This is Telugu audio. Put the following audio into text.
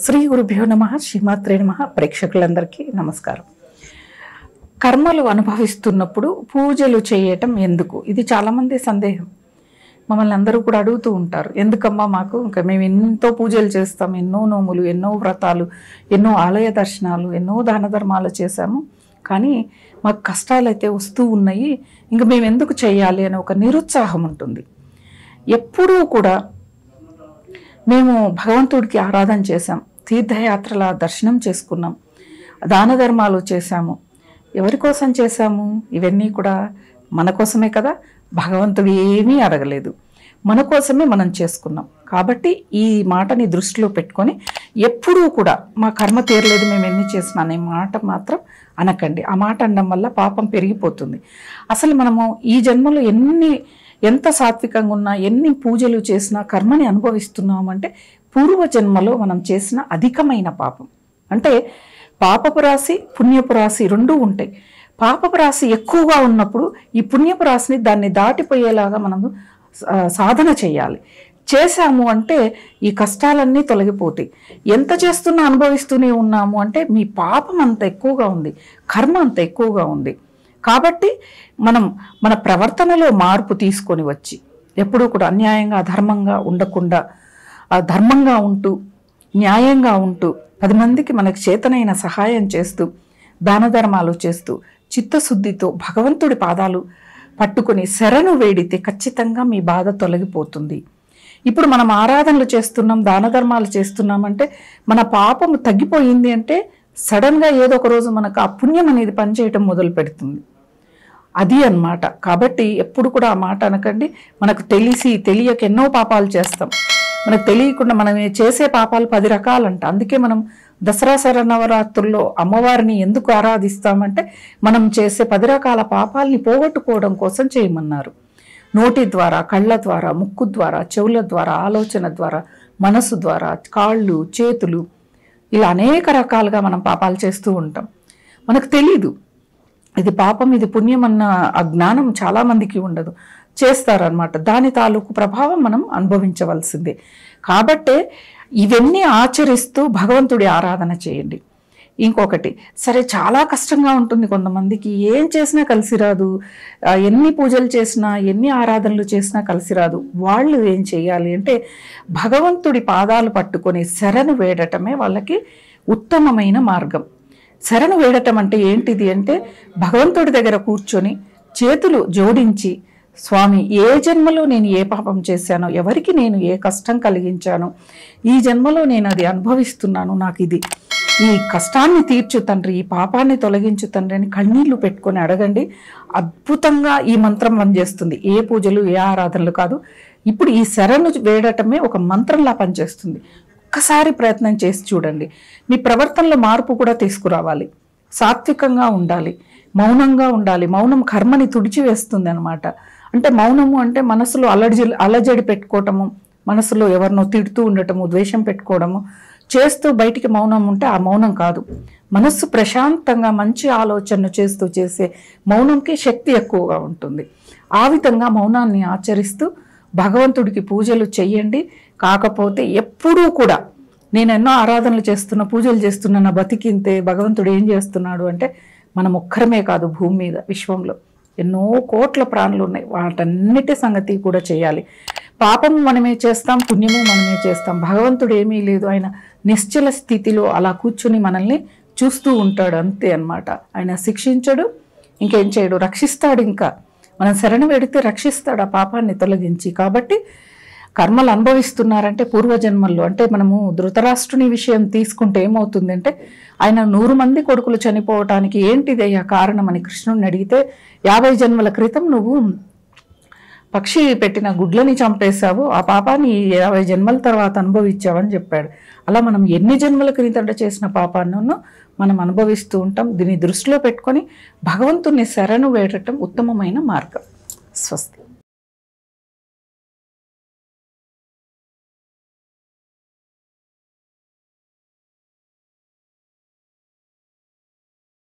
శ్రీ గురుభ్యో నమ శ్రీమాత్రే నమ ప్రేక్షకులందరికీ నమస్కారం కర్మలు అనుభవిస్తున్నప్పుడు పూజలు చేయటం ఎందుకు ఇది చాలామంది సందేహం మమ్మల్ని అందరూ కూడా అడుగుతూ ఉంటారు ఎందుకమ్మా మాకు ఇంకా మేము ఎంతో పూజలు చేస్తాం ఎన్నో నోములు ఎన్నో వ్రతాలు ఎన్నో ఆలయ దర్శనాలు ఎన్నో దాన ధర్మాలు చేశాము కానీ మాకు కష్టాలు అయితే వస్తూ ఉన్నాయి ఇంకా మేము ఎందుకు చేయాలి అనే ఒక నిరుత్సాహం ఉంటుంది ఎప్పుడూ కూడా మేము భగవంతుడికి ఆరాధన చేశాం తీర్థయాత్రల దర్శనం చేసుకున్నాం దాన ధర్మాలు చేశాము ఎవరి కోసం చేశాము ఇవన్నీ కూడా మన కోసమే కదా భగవంతుడు ఏమీ అడగలేదు మన కోసమే మనం చేసుకున్నాం కాబట్టి ఈ మాటని దృష్టిలో పెట్టుకొని ఎప్పుడూ కూడా మా కర్మ తీరలేదు మేము ఎన్ని చేసినా అనే మాట మాత్రం అనకండి ఆ మాట అనడం వల్ల పాపం పెరిగిపోతుంది అసలు మనము ఈ జన్మలో ఎన్ని ఎంత సాత్వికంగా ఉన్నా ఎన్ని పూజలు చేసినా కర్మని అనుభవిస్తున్నామంటే పూర్వ జన్మలో మనం చేసిన అధికమైన పాపం అంటే పాపపు రాశి పుణ్యపు రాశి రెండూ ఉంటాయి పాపపు రాశి ఎక్కువగా ఉన్నప్పుడు ఈ పుణ్యపు రాశిని దాన్ని దాటిపోయేలాగా మనము ఆ, సాధన చేయాలి చేశాము అంటే ఈ కష్టాలన్నీ తొలగిపోతాయి ఎంత చేస్తున్నా అనుభవిస్తూనే ఉన్నాము అంటే మీ పాపం అంత ఎక్కువగా ఉంది కర్మ అంత ఎక్కువగా ఉంది కాబట్టి మనం మన ప్రవర్తనలో మార్పు తీసుకొని వచ్చి ఎప్పుడూ కూడా అన్యాయంగా అధర్మంగా ఉండకుండా ఆ ధర్మంగా ఉంటూ న్యాయంగా ఉంటూ పది మందికి మనకు చేతనైన సహాయం చేస్తూ దాన ధర్మాలు చేస్తూ చిత్తశుద్ధితో భగవంతుడి పాదాలు పట్టుకొని శరణు వేడితే ఖచ్చితంగా మీ బాధ తొలగిపోతుంది ఇప్పుడు మనం ఆరాధనలు చేస్తున్నాం దాన ధర్మాలు చేస్తున్నామంటే మన పాపము తగ్గిపోయింది అంటే సడన్గా ఏదో ఒక రోజు మనకు ఆ పుణ్యం అనేది పనిచేయటం మొదలు పెడుతుంది అది అన్నమాట కాబట్టి ఎప్పుడు కూడా ఆ మాట అనకండి మనకు తెలిసి తెలియక ఎన్నో పాపాలు చేస్తాం మనకు తెలియకుండా మనం చేసే పాపాలు పది రకాలంట అందుకే మనం దసరా శరన్నవరాత్రుల్లో అమ్మవారిని ఎందుకు ఆరాధిస్తామంటే మనం చేసే పది రకాల పాపాలని పోగొట్టుకోవడం కోసం చేయమన్నారు నోటి ద్వారా కళ్ళ ద్వారా ముక్కు ద్వారా చెవుల ద్వారా ఆలోచన ద్వారా మనసు ద్వారా కాళ్ళు చేతులు ఇలా అనేక రకాలుగా మనం పాపాలు చేస్తూ ఉంటాం మనకు తెలీదు ఇది పాపం ఇది పుణ్యం అన్న ఆ జ్ఞానం చాలా మందికి ఉండదు చేస్తారనమాట దాని తాలూకు ప్రభావం మనం అనుభవించవలసిందే కాబట్టే ఇవన్నీ ఆచరిస్తూ భగవంతుడి ఆరాధన చేయండి ఇంకొకటి సరే చాలా కష్టంగా ఉంటుంది కొంతమందికి ఏం చేసినా కలిసి రాదు ఆ, ఎన్ని పూజలు చేసినా ఎన్ని ఆరాధనలు చేసినా కలిసి రాదు వాళ్ళు ఏం చేయాలి అంటే భగవంతుడి పాదాలు పట్టుకొని శరణు వేడటమే వాళ్ళకి ఉత్తమమైన మార్గం శరణు వేడటం అంటే ఏంటిది అంటే భగవంతుడి దగ్గర కూర్చొని చేతులు జోడించి స్వామి ఏ జన్మలో నేను ఏ పాపం చేశానో ఎవరికి నేను ఏ కష్టం కలిగించానో ఈ జన్మలో నేను అది అనుభవిస్తున్నాను నాకు ఇది ఈ కష్టాన్ని తీర్చు తండ్రి ఈ పాపాన్ని తొలగించు తండ్రి అని కన్నీళ్లు పెట్టుకొని అడగండి అద్భుతంగా ఈ మంత్రం పనిచేస్తుంది ఏ పూజలు ఏ ఆరాధనలు కాదు ఇప్పుడు ఈ శరణు వేడటమే ఒక మంత్రంలా పనిచేస్తుంది ఒక్కసారి ప్రయత్నం చేసి చూడండి మీ ప్రవర్తనలో మార్పు కూడా తీసుకురావాలి సాత్వికంగా ఉండాలి మౌనంగా ఉండాలి మౌనం కర్మని తుడిచివేస్తుంది అనమాట అంటే మౌనము అంటే మనసులో అలజడి అలజడి పెట్టుకోవటము మనసులో ఎవరినో తిడుతూ ఉండటము ద్వేషం పెట్టుకోవడము చేస్తూ బయటికి మౌనం ఉంటే ఆ మౌనం కాదు మనస్సు ప్రశాంతంగా మంచి ఆలోచన చేస్తూ చేసే మౌనంకి శక్తి ఎక్కువగా ఉంటుంది ఆ విధంగా మౌనాన్ని ఆచరిస్తూ భగవంతుడికి పూజలు చెయ్యండి కాకపోతే ఎప్పుడూ కూడా నేను ఎన్నో ఆరాధనలు చేస్తున్నా పూజలు చేస్తున్నా నా బతికింతే భగవంతుడు ఏం చేస్తున్నాడు అంటే మనం ఒక్కరమే కాదు భూమి మీద విశ్వంలో ఎన్నో కోట్ల ప్రాణులు ఉన్నాయి వాటన్నిటి సంగతి కూడా చేయాలి పాపం మనమే చేస్తాం పుణ్యము మనమే చేస్తాం భగవంతుడు ఏమీ లేదు ఆయన నిశ్చల స్థితిలో అలా కూర్చుని మనల్ని చూస్తూ ఉంటాడు అంతే అన్నమాట ఆయన శిక్షించడు ఇంకేం చేయడు రక్షిస్తాడు ఇంకా మనం శరణ పెడితే రక్షిస్తాడు ఆ పాపాన్ని తొలగించి కాబట్టి కర్మలు అనుభవిస్తున్నారంటే పూర్వజన్మల్లో అంటే మనము ధృతరాష్ట్రుని విషయం తీసుకుంటే ఏమవుతుందంటే ఆయన నూరు మంది కొడుకులు చనిపోవటానికి ఏంటిదయ్యా కారణం అని కృష్ణుడిని అడిగితే యాభై జన్మల క్రితం నువ్వు పక్షి పెట్టిన గుడ్లని చంపేశావు ఆ పాపాన్ని యాభై జన్మల తర్వాత అనుభవించావని చెప్పాడు అలా మనం ఎన్ని జన్మల క్రితం చేసిన పాపాన్నో మనం అనుభవిస్తూ ఉంటాం దీన్ని దృష్టిలో పెట్టుకొని భగవంతుని శరణు వేడటం ఉత్తమమైన మార్గం స్వస్తి